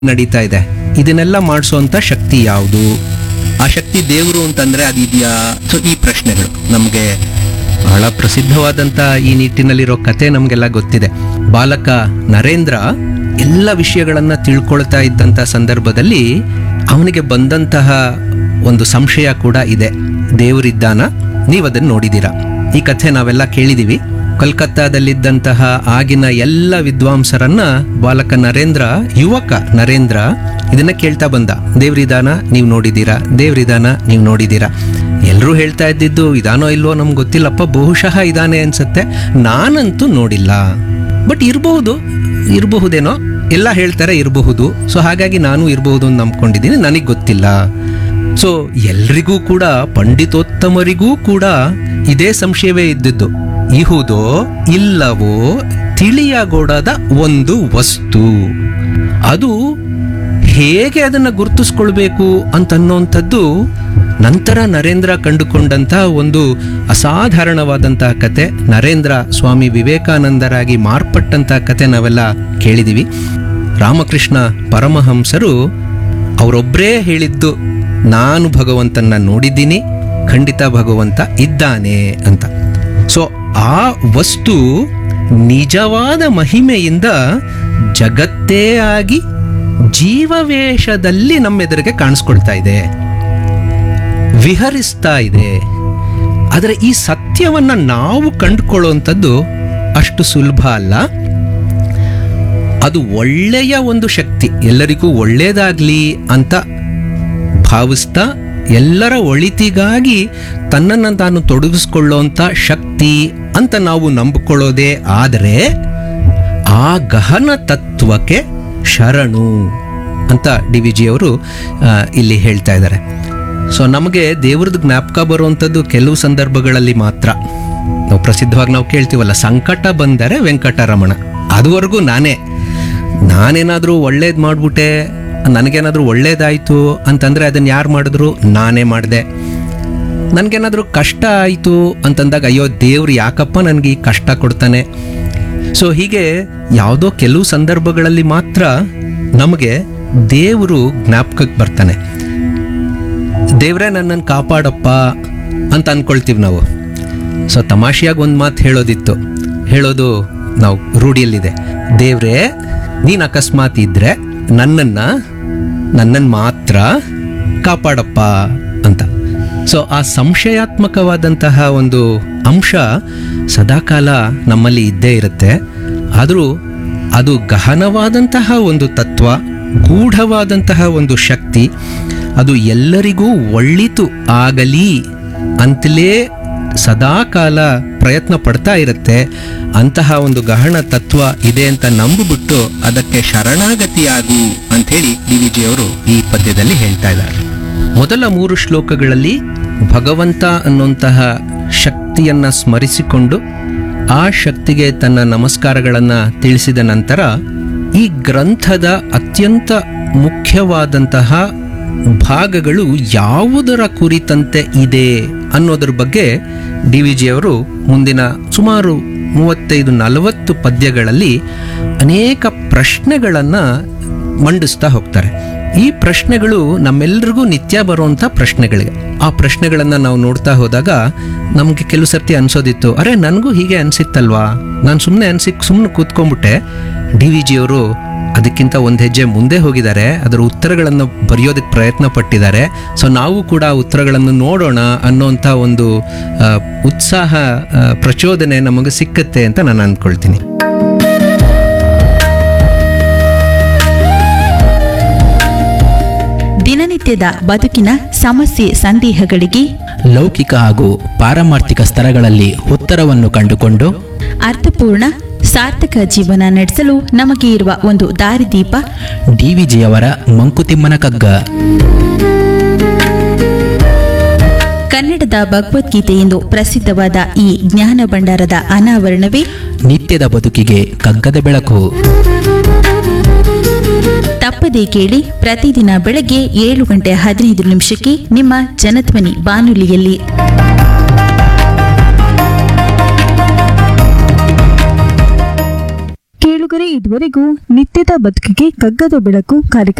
ನಡೀತಾ ಇದೆ ಇದನ್ನೆಲ್ಲ ಮಾಡಿಸುವಂತ ಶಕ್ತಿ ಯಾವುದು ಆ ಶಕ್ತಿ ದೇವರು ಅಂತಂದ್ರೆ ಅದಿದೆಯಾ ಸೊ ಈ ಪ್ರಶ್ನೆಗಳು ನಮಗೆ ಬಹಳ ಪ್ರಸಿದ್ಧವಾದಂತ ಈ ನಿಟ್ಟಿನಲ್ಲಿರೋ ಕತೆ ನಮಗೆಲ್ಲ ಗೊತ್ತಿದೆ ಬಾಲಕ ನರೇಂದ್ರ ಎಲ್ಲ ವಿಷಯಗಳನ್ನ ತಿಳ್ಕೊಳ್ತಾ ಇದ್ದಂತ ಸಂದರ್ಭದಲ್ಲಿ ಅವನಿಗೆ ಬಂದಂತಹ ಒಂದು ಸಂಶಯ ಕೂಡ ಇದೆ ದೇವರಿದ್ದಾನ ನೀವು ಅದನ್ನು ನೋಡಿದ್ದೀರಾ ಈ ಕಥೆ ನಾವೆಲ್ಲ ಕೇಳಿದೀವಿ ಕಲ್ಕತ್ತಾದಲ್ಲಿದ್ದಂತಹ ಆಗಿನ ಎಲ್ಲ ವಿದ್ವಾಂಸರನ್ನ ಬಾಲಕ ನರೇಂದ್ರ ಯುವಕ ನರೇಂದ್ರ ಇದನ್ನ ಕೇಳ್ತಾ ಬಂದ ದೇವ್ರಿದಾನ ನೀವು ನೋಡಿದ್ದೀರಾ ದೇವ್ರಿದಾನ ನೀವು ನೋಡಿದ್ದೀರಾ ಎಲ್ಲರೂ ಹೇಳ್ತಾ ಇದ್ದಿದ್ದು ಇದಾನೋ ಇಲ್ವೋ ನಮ್ಗೆ ಗೊತ್ತಿಲ್ಲಪ್ಪ ಬಹುಶಃ ಇದಾನೆ ಅನ್ಸತ್ತೆ ನಾನಂತೂ ನೋಡಿಲ್ಲ ಬಟ್ ಇರಬಹುದು ಇರಬಹುದೇನೋ ಎಲ್ಲ ಹೇಳ್ತಾರೆ ಇರಬಹುದು ಸೊ ಹಾಗಾಗಿ ನಾನು ಇರಬಹುದು ಅಂತ ನಂಬ್ಕೊಂಡಿದ್ದೀನಿ ನನಗೆ ಗೊತ್ತಿಲ್ಲ ಸೊ ಎಲ್ರಿಗೂ ಕೂಡ ಪಂಡಿತೋತ್ತಮರಿಗೂ ಕೂಡ ಇದೇ ಸಂಶಯವೇ ಇದ್ದಿದ್ದು ಇಹುದೋ ಇಲ್ಲವೋ ತಿಳಿಯಗೊಡದ ಒಂದು ವಸ್ತು ಅದು ಹೇಗೆ ಅದನ್ನ ಗುರುತಿಸ್ಕೊಳ್ಬೇಕು ಅಂತನ್ನೋಂಥದ್ದು ನಂತರ ನರೇಂದ್ರ ಕಂಡುಕೊಂಡಂತಹ ಒಂದು ಅಸಾಧಾರಣವಾದಂತಹ ಕತೆ ನರೇಂದ್ರ ಸ್ವಾಮಿ ವಿವೇಕಾನಂದರಾಗಿ ಮಾರ್ಪಟ್ಟಂತಹ ಕತೆ ನಾವೆಲ್ಲ ಕೇಳಿದೀವಿ ರಾಮಕೃಷ್ಣ ಪರಮಹಂಸರು ಅವರೊಬ್ಬರೇ ಹೇಳಿದ್ದು ನಾನು ಭಗವಂತನ ನೋಡಿದ್ದೀನಿ ಖಂಡಿತ ಭಗವಂತ ಇದ್ದಾನೆ ಅಂತ ಸೊ ಆ ವಸ್ತು ನಿಜವಾದ ಮಹಿಮೆಯಿಂದ ಜಗತ್ತೇ ಆಗಿ ಜೀವವೇಷದಲ್ಲಿ ನಮ್ಮೆದುರಿಗೆ ಕಾಣಿಸ್ಕೊಳ್ತಾ ಇದೆ ವಿಹರಿಸ್ತಾ ಇದೆ ಆದರೆ ಈ ಸತ್ಯವನ್ನ ನಾವು ಕಂಡುಕೊಳ್ಳುವಂಥದ್ದು ಅಷ್ಟು ಸುಲಭ ಅಲ್ಲ ಅದು ಒಳ್ಳೆಯ ಒಂದು ಶಕ್ತಿ ಎಲ್ಲರಿಗೂ ಒಳ್ಳೇದಾಗ್ಲಿ ಅಂತ ಭಾವಿಸ್ತಾ ಎಲ್ಲರ ಒಳಿತಿಗಾಗಿ ತನ್ನನ್ನು ತಾನು ತೊಡಗಿಸ್ಕೊಳ್ಳುವಂಥ ಶಕ್ತಿ ಅಂತ ನಾವು ನಂಬಿಕೊಳ್ಳೋದೇ ಆದರೆ ಆ ಗಹನ ತತ್ವಕ್ಕೆ ಶರಣು ಅಂತ ಡಿ ವಿ ಜಿ ಅವರು ಆ, ಇಲ್ಲಿ ಹೇಳ್ತಾ ಇದ್ದಾರೆ ಸೊ ನಮಗೆ ದೇವ್ರದ್ದು ಜ್ಞಾಪಕ ಬರುವಂಥದ್ದು ಕೆಲವು ಸಂದರ್ಭಗಳಲ್ಲಿ ಮಾತ್ರ ನಾವು ಪ್ರಸಿದ್ಧವಾಗಿ ನಾವು ಕೇಳ್ತೀವಲ್ಲ ಸಂಕಟ ಬಂದರೆ ವೆಂಕಟರಮಣ ಅದುವರೆಗೂ ನಾನೇ ನಾನೇನಾದರೂ ಒಳ್ಳೇದು ಮಾಡಿಬಿಟ್ಟೆ ನನಗೇನಾದರೂ ಒಳ್ಳೇದಾಯಿತು ಅಂತಂದರೆ ಅದನ್ನು ಯಾರು ಮಾಡಿದ್ರು ನಾನೇ ಮಾಡಿದೆ ನನಗೇನಾದರೂ ಕಷ್ಟ ಆಯಿತು ಅಂತಂದಾಗ ಅಯ್ಯೋ ದೇವ್ರು ಯಾಕಪ್ಪ ನನಗೆ ಈ ಕಷ್ಟ ಕೊಡ್ತಾನೆ ಸೊ ಹೀಗೆ ಯಾವುದೋ ಕೆಲವು ಸಂದರ್ಭಗಳಲ್ಲಿ ಮಾತ್ರ ನಮಗೆ ದೇವರು ಜ್ಞಾಪಕಕ್ಕೆ ಬರ್ತಾನೆ ದೇವ್ರೇ ನನ್ನನ್ನು ಕಾಪಾಡಪ್ಪ ಅಂತ ಅನ್ಕೊಳ್ತೀವಿ ನಾವು ಸೊ ತಮಾಷೆಯಾಗಿ ಒಂದು ಮಾತು ಹೇಳೋದಿತ್ತು ಹೇಳೋದು ನಾವು ರೂಢಿಯಲ್ಲಿದೆ ದೇವ್ರೇ ನೀನು ಅಕಸ್ಮಾತ್ ಇದ್ರೆ ನನ್ನನ್ನು ನನ್ನನ್ನು ಮಾತ್ರ ಕಾಪಾಡಪ್ಪ ಅಂತ ಸೊ ಆ ಸಂಶಯಾತ್ಮಕವಾದಂತಹ ಒಂದು ಅಂಶ ಸದಾಕಾಲ ನಮ್ಮಲ್ಲಿ ಇದ್ದೇ ಇರುತ್ತೆ ಆದರೂ ಅದು ಗಹನವಾದಂತಹ ಒಂದು ತತ್ವ ಗೂಢವಾದಂತಹ ಒಂದು ಶಕ್ತಿ ಅದು ಎಲ್ಲರಿಗೂ ಒಳ್ಳಿತು ಆಗಲಿ ಅಂತಲೇ ಸದಾಕಾಲ ಪ್ರಯತ್ನ ಪಡ್ತಾ ಇರುತ್ತೆ ಅಂತಹ ಒಂದು ಗಹನ ತತ್ವ ಇದೆ ಅಂತ ನಂಬಿಬಿಟ್ಟು ಅದಕ್ಕೆ ಶರಣಾಗತಿಯಾಗು ಅಂಥೇಳಿ ಡಿ ವಿ ಜಿ ಅವರು ಈ ಪದ್ಯದಲ್ಲಿ ಹೇಳ್ತಾ ಇದ್ದಾರೆ ಮೊದಲ ಮೂರು ಶ್ಲೋಕಗಳಲ್ಲಿ ಭಗವಂತ ಅನ್ನುವಂತಹ ಶಕ್ತಿಯನ್ನ ಸ್ಮರಿಸಿಕೊಂಡು ಆ ಶಕ್ತಿಗೆ ತನ್ನ ನಮಸ್ಕಾರಗಳನ್ನು ತಿಳಿಸಿದ ನಂತರ ಈ ಗ್ರಂಥದ ಅತ್ಯಂತ ಮುಖ್ಯವಾದಂತಹ ಭಾಗಗಳು ಯಾವುದರ ಕುರಿತಂತೆ ಇದೆ ಅನ್ನೋದ್ರ ಬಗ್ಗೆ ಡಿ ವಿ ಜಿ ಅವರು ಮುಂದಿನ ಸುಮಾರು ಮೂವತ್ತೈದು ನಲವತ್ತು ಪದ್ಯಗಳಲ್ಲಿ ಅನೇಕ ಪ್ರಶ್ನೆಗಳನ್ನು ಮಂಡಿಸ್ತಾ ಹೋಗ್ತಾರೆ ಈ ಪ್ರಶ್ನೆಗಳು ನಮ್ಮೆಲ್ರಿಗೂ ನಿತ್ಯ ಬರುವಂಥ ಪ್ರಶ್ನೆಗಳಿಗೆ ಆ ಪ್ರಶ್ನೆಗಳನ್ನು ನಾವು ನೋಡ್ತಾ ಹೋದಾಗ ನಮಗೆ ಕೆಲವು ಸರ್ತಿ ಅನ್ಸೋದಿತ್ತು ಅರೆ ನನಗೂ ಹೀಗೆ ಅನ್ಸಿತ್ತಲ್ವಾ ನಾನು ಸುಮ್ಮನೆ ಅನ್ಸಿ ಸುಮ್ಮನೆ ಕೂತ್ಕೊಂಡ್ಬಿಟ್ಟೆ ಡಿ ವಿ ಜಿಯವರು ಅದಕ್ಕಿಂತ ಒಂದು ಹೆಜ್ಜೆ ಮುಂದೆ ಹೋಗಿದ್ದಾರೆ ಅದರ ಉತ್ತರಗಳನ್ನು ಬರೆಯೋದಕ್ಕೆ ಪ್ರಯತ್ನ ಪಟ್ಟಿದ್ದಾರೆ ಸೊ ನಾವು ಕೂಡ ಆ ಉತ್ತರಗಳನ್ನು ನೋಡೋಣ ಅನ್ನೋಂಥ ಒಂದು ಆ, ಉತ್ಸಾಹ ಆ, ಪ್ರಚೋದನೆ ನಮಗೆ ಸಿಕ್ಕತ್ತೆ ಅಂತ ನಾನು ಅಂದ್ಕೊಳ್ತೀನಿ ದಿನನಿತ್ಯದ ಬದುಕಿನ ಸಮಸ್ಯೆ ಸಂದೇಹಗಳಿಗೆ ಲೌಕಿಕ ಹಾಗೂ ಪಾರಮಾರ್ಥಿಕ ಸ್ತರಗಳಲ್ಲಿ ಉತ್ತರವನ್ನು ಕಂಡುಕೊಂಡು ಅರ್ಥಪೂರ್ಣ ಸಾರ್ಥಕ ಜೀವನ ನಡೆಸಲು ನಮಗೆ ಇರುವ ಒಂದು ದಾರಿದೀಪ ಡಿವಿಜಿಯವರ ಮಂಕುತಿಮ್ಮನ ಕಗ್ಗ ಕನ್ನಡದ ಭಗವದ್ಗೀತೆ ಎಂದು ಪ್ರಸಿದ್ಧವಾದ ಈ ಜ್ಞಾನ ಭಂಡಾರದ ಅನಾವರಣವೇ ನಿತ್ಯದ ಬದುಕಿಗೆ ಕಗ್ಗದ ಬೆಳಕು ತಪ್ಪದೇ ಕೇಳಿ ಪ್ರತಿದಿನ ಬೆಳಗ್ಗೆ ಏಳು ಗಂಟೆ ಹದಿನೈದು ನಿಮಿಷಕ್ಕೆ ನಿಮ್ಮ ಜನಧ್ವನಿ ಬಾನುಲಿಯಲ್ಲಿ ಕೇಳುಗ ಕೇಳುಗರೆ ಇದುವರೆಗೂ ನಿತ್ಯದ ಬದುಕಿಗೆ ಕಗ್ಗದ ಬೆಳಕು ಕಾರ್ಯಕ್ರಮ